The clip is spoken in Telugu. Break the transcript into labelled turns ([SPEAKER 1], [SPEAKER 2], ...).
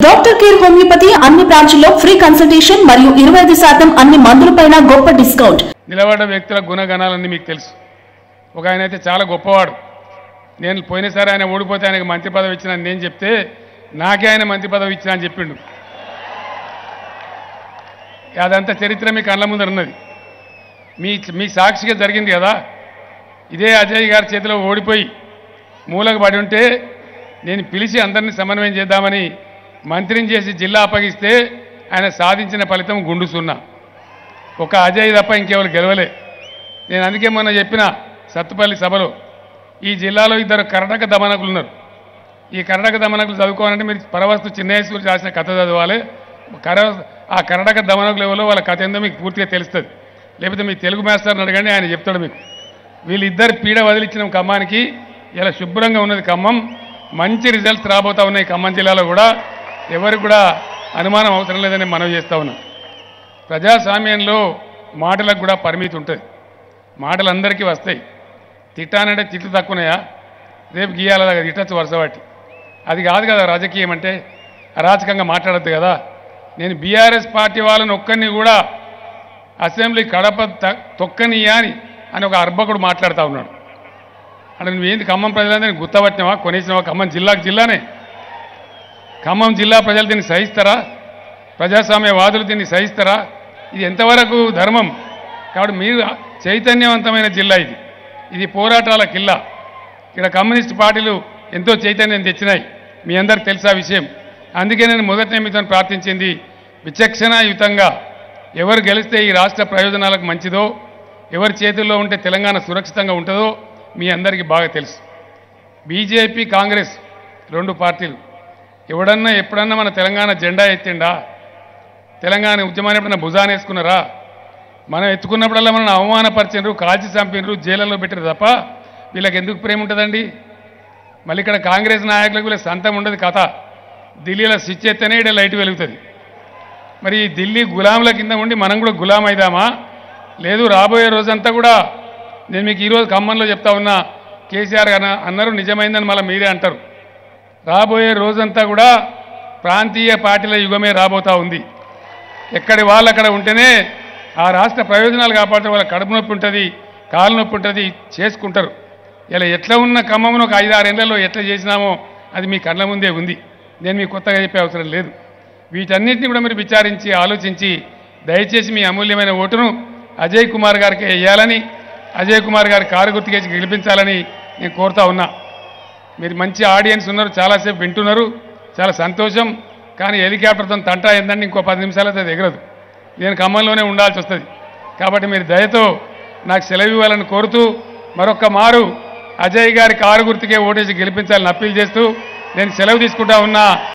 [SPEAKER 1] డాక్టర్ కేర్ హోమియోపతి అన్ని బ్రాంచ్ల్లో ఫ్రీ కన్సల్టేషన్ మరియు ఇరవై ఐదు శాతం అన్ని మందులపైన గొప్ప డిస్కౌంట్
[SPEAKER 2] నిలబడ్డ వ్యక్తుల గుణగణాలన్నీ మీకు తెలుసు ఒక ఆయన అయితే చాలా గొప్పవాడు నేను పోయినసారి ఆయన ఓడిపోతే ఆయనకు మంత్రి పదవి ఇచ్చిన నేను చెప్తే నాకే ఆయన మంత్రి పదవి ఇచ్చిన అని చెప్పిండు అదంతా చరిత్ర మీ కళ్ళ ముందర ఉన్నది మీ మీ సాక్షిగా జరిగింది కదా ఇదే అజయ్ గారి చేతిలో ఓడిపోయి మూలకు పడి ఉంటే నేను పిలిచి అందరినీ సమన్వయం చేద్దామని మంత్రిని చేసి జిల్లా అప్పగిస్తే ఆయన సాధించిన ఫలితం గుండు సున్నా ఒక అజయ్ తప్ప ఇంకెవరు గెలవలే నేను అందుకే మొన్న చెప్పిన సత్తుపల్లి సభలో ఈ జిల్లాలో ఇద్దరు కర్ణాటక దమనకులు ఉన్నారు ఈ కర్ణాటక దమనకులు చదువుకోవాలంటే మీరు పరవస్తు చిన్నేశ్వరి రాసిన కథ చదవాలి కర ఆ కర్ణాటక దమనకులు ఎవరో వాళ్ళ కథ ఏందో మీకు పూర్తిగా తెలుస్తుంది లేకపోతే మీ తెలుగు మాస్టర్ని అడగండి ఆయన చెప్తాడు మీకు వీళ్ళిద్దరు పీడ వదిలించిన ఖమ్మానికి ఇలా శుభ్రంగా ఉన్నది ఖమ్మం మంచి రిజల్ట్స్ రాబోతా ఉన్నాయి ఖమ్మం జిల్లాలో కూడా ఎవరికి కూడా అనుమానం అవసరం లేదని మనవి చేస్తా ఉన్నాం ప్రజాస్వామ్యంలో మాటలకు కూడా పరిమితి ఉంటుంది మాటలు అందరికీ వస్తాయి తిట్టానంటే తిట్లు తక్కువనాయా రేపు గీయాల దగ్గర తిట్టచ్చు వరుస వాటి అది కాదు కదా రాజకీయం అంటే అరాచకంగా మాట్లాడద్దు కదా నేను బీఆర్ఎస్ పార్టీ వాళ్ళని ఒక్కరిని కూడా అసెంబ్లీ కడప త- తొక్కనియా అని అని ఒక అర్భకుడు మాట్లాడుతూ ఉన్నాడు అంటే నువ్వేంది ఖమ్మం ప్రజలందరినీ గుర్తపట్టినావా కొనేసినావా ఖమ్మం జిల్లాకు జిల్లానే ఖమ్మం జిల్లా ప్రజలు దీన్ని సహిస్తారా ప్రజాస్వామ్యవాదులు దీన్ని సహిస్తారా ఇది ఎంతవరకు ధర్మం కాబట్టి మీరు చైతన్యవంతమైన జిల్లా ఇది ఇది పోరాటాల కిల్లా ఇక్కడ కమ్యూనిస్ట్ పార్టీలు ఎంతో చైతన్యం తెచ్చినాయి మీ అందరికి తెలుసా విషయం అందుకే నేను మొదట మీతో ప్రార్థించింది విచక్షణాయుతంగా ఎవరు గెలిస్తే ఈ రాష్ట్ర ప్రయోజనాలకు మంచిదో ఎవరి చేతుల్లో ఉంటే తెలంగాణ సురక్షితంగా ఉంటుందో మీ అందరికీ బాగా తెలుసు బీజేపీ కాంగ్రెస్ రెండు పార్టీలు ఎవడన్నా ఎప్పుడన్నా మన తెలంగాణ జెండా ఎత్తిండా తెలంగాణ ఉద్యమాన్ని ఎప్పుడన్నా భుజాన్ని వేసుకున్నారా మనం ఎత్తుకున్నప్పుడల్లా మనం అవమానపరిచినారు కాల్చి చంపినరు జైళ్ళలో పెట్టారు తప్ప వీళ్ళకి ఎందుకు ప్రేమ ఉంటుందండి మళ్ళీ ఇక్కడ కాంగ్రెస్ నాయకులకు వీళ్ళ సంతం ఉండదు కథ ఢిల్లీలో స్విచ్ ఎత్తేనే ఇక్కడ లైట్ వెలుగుతుంది మరి ఈ ఢిల్లీ గులాముల కింద ఉండి మనం కూడా గులాం అయిదామా లేదు రాబోయే రోజంతా కూడా నేను మీకు ఈరోజు ఖమ్మంలో చెప్తా ఉన్నా కేసీఆర్ అన్న- అన్నారు నిజమైందని మళ్ళీ మీరే అంటారు రాబోయే రోజంతా కూడా ప్రాంతీయ పార్టీల యుగమే రాబోతా ఉంది ఎక్కడి వాళ్ళు అక్కడ ఉంటేనే ఆ రాష్ట్ర ప్రయోజనాలు కాపాడటం వాళ్ళ కడుపు నొప్పి ఉంటుంది కాలు నొప్పి ఉంటుంది చేసుకుంటారు ఇలా ఎట్లా ఉన్న ఖమ్మమును ఒక ఐదు ఆరేళ్లలో ఎట్లా చేసినామో అది మీ కళ్ళ ముందే ఉంది నేను మీకు కొత్తగా చెప్పే అవసరం లేదు వీటన్నిటిని కూడా మీరు విచారించి ఆలోచించి దయచేసి మీ అమూల్యమైన ఓటును అజయ్ కుమార్ గారికి వేయాలని అజయ్ కుమార్ గారి కారు గుర్తుకేసి గెలిపించాలని నేను కోరుతా ఉన్నా మీరు మంచి ఆడియన్స్ ఉన్నారు చాలాసేపు వింటున్నారు చాలా సంతోషం కానీ హెలికాప్టర్తో తంటా ఏందంటే ఇంకో పది నిమిషాలైతే అది ఎగరదు నేను ఖమ్మంలోనే ఉండాల్సి వస్తుంది కాబట్టి మీరు దయతో నాకు సెలవు ఇవ్వాలని కోరుతూ మరొక్క మారు అజయ్ గారి కారు గుర్తుకే ఓటేసి గెలిపించాలని అప్పీల్ చేస్తూ నేను సెలవు తీసుకుంటా ఉన్నా